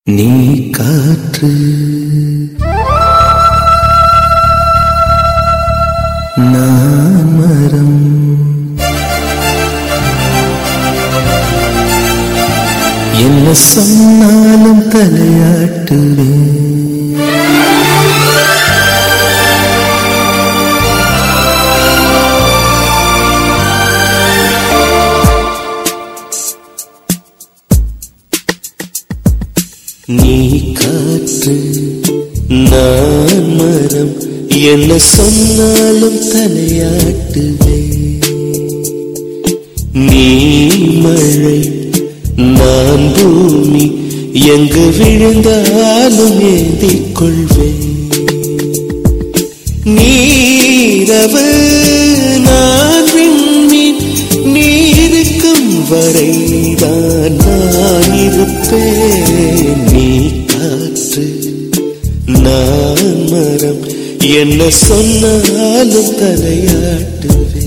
நீ காற்று நான் மரம் என்ன சொன்னாலும் தலையாட்டுவேன் நீ காற்று நான் மரம் என்ன சொன்னாலும் தலையாட்டுவே நீ மழை நான் பூமி எங்கு விழுந்தாலும் ஏந்திக் கொள்வேன் நீரவு நான் விண்மீன் நீருக்கும் வரைதான் நான் இருப்பேன் நீ காற்று நான் மரம் என்ன சொன்னாலும் தலையாட்டுவேன்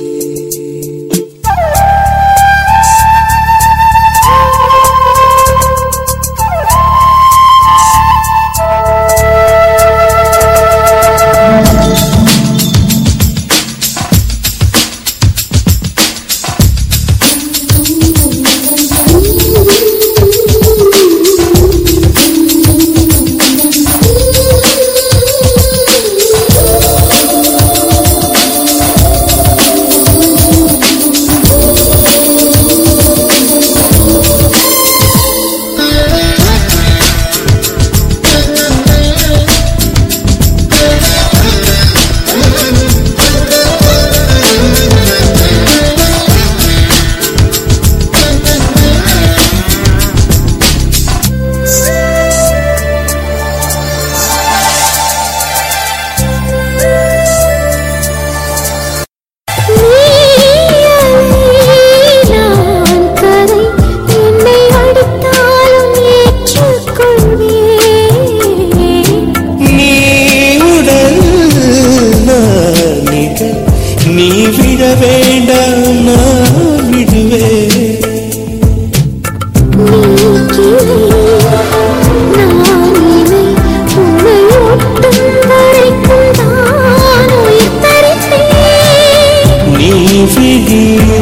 நான் கரை என்னை அடித்தாலும் ஏற்றுக்கொள்வேன் நீ உடல் நான் இதழ் நீ விட வேண்டாம் நான் விடுவேன் நீ கிளை நான் இலை உன்னை ஒட்டும் வரைக்கும் நான் உயிர் தரிப்பேன் நீ விழி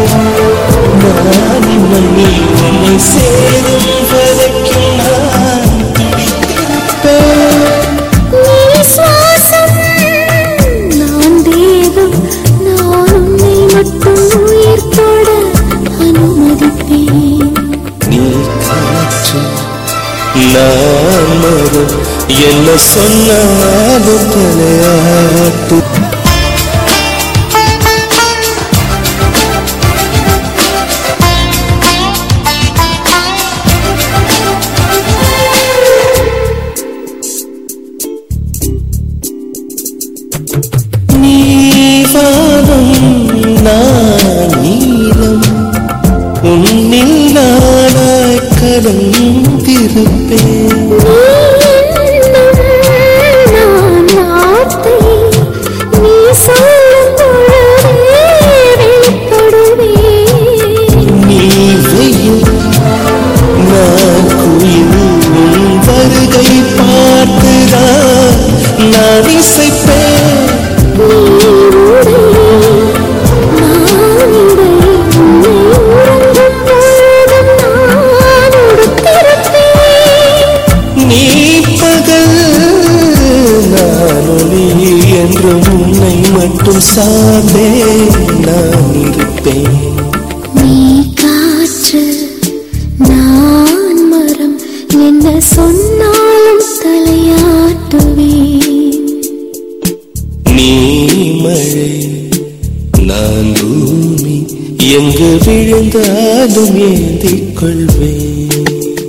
நான் மணி உன்னை சேரும் வரைக்கும் நான் துடித்திருப்பேன் நீ சுவாசம் நான் தேவம் நான் உன்னை மட்டும் உயிர் தொட அனுமதிப்பேன் நீ காற்று நான் மரம் என்ன சொன்னாலும் தலையாட்டு நீவானம் நான் நீலம் உன்னில் நானாய் கலந்திருப்பேன் நான் வார்த்தை நீ சொல்லும் பொழுதே வெளிப்படுவேன் நீ வெயில் நான் குயில் உன் வருகை பார்த்துதான் நான் இசைப்பேன் நீ உடை நான் இடை உன்னை உறங்கும் பொழுதும் நான் உடுத்திருப்பேன் நீ பகல் நான் ஒளி என்று உன்னை மட்டும் சார்ந்தே நான் இருப்பேன் நீ காற்று நான் மரம் என்ன சொன்னாலும் தலையாட்டுவேன் நீ மழை நான் பூமி எங்கு விழுந்தாலும் ஏந்திக் கொள்வேன்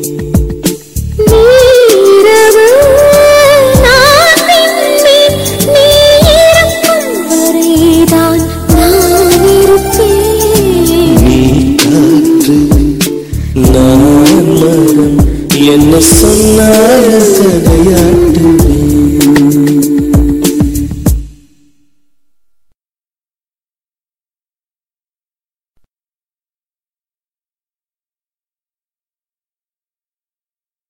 நீரவு நான் விண்மீன் நீ இருக்கும் வரைதான் நான் இருப்பேன் நீ காற்று நான் மரம் என்ன சொன்னாலும் தடையா